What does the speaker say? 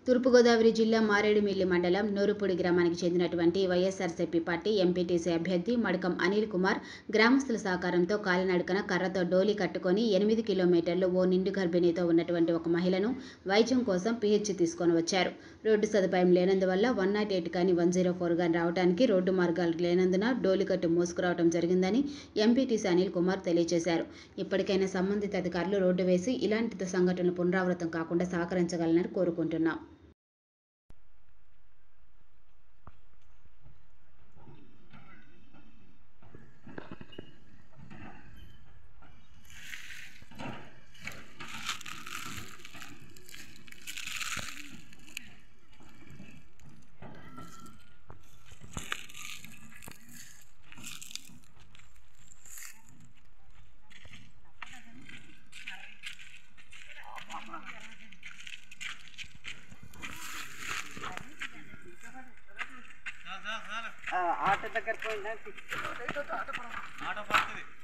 తూర్పుగోదావరి జిల్లా మారేడుమిల్లి మండలం నూరుపూడి గ్రామానికి చెందినటువంటి వైఎస్ఆర్సీపీ పార్టీ ఎంపీటీసీ అభ్యర్థి మడకం అనిల్ కుమార్ గ్రామస్తుల సహకారంతో కాలినడకన కర్రతో డోలి కట్టుకొని ఎనిమిది కిలోమీటర్లు ఓ నిండు గర్భిణితో ఉన్నటువంటి ఒక మహిళను వైద్యం కోసం పిహెచ్ తీసుకొని వచ్చారు రోడ్డు సదుపాయం లేనందువల్ల వన్ నాట్ ఎయిట్ కానీ వన్ జీరో ఫోర్ కానీ రావడానికి రోడ్డు మార్గాలు లేనందున డోలికట్టు మోసుకురావడం జరిగిందని ఎంపీటీసీ అనిల్ కుమార్ తెలియజేశారు ఇప్పటికైనా సంబంధిత అధికారులు రోడ్డు వేసి ఇలాంటి సంఘటనలు పునరావృతం కాకుండా సహకరించగలరని కోరుకుంటున్నాం ఆటో దగ్గర పోయిందా ఆటో పడుతుంది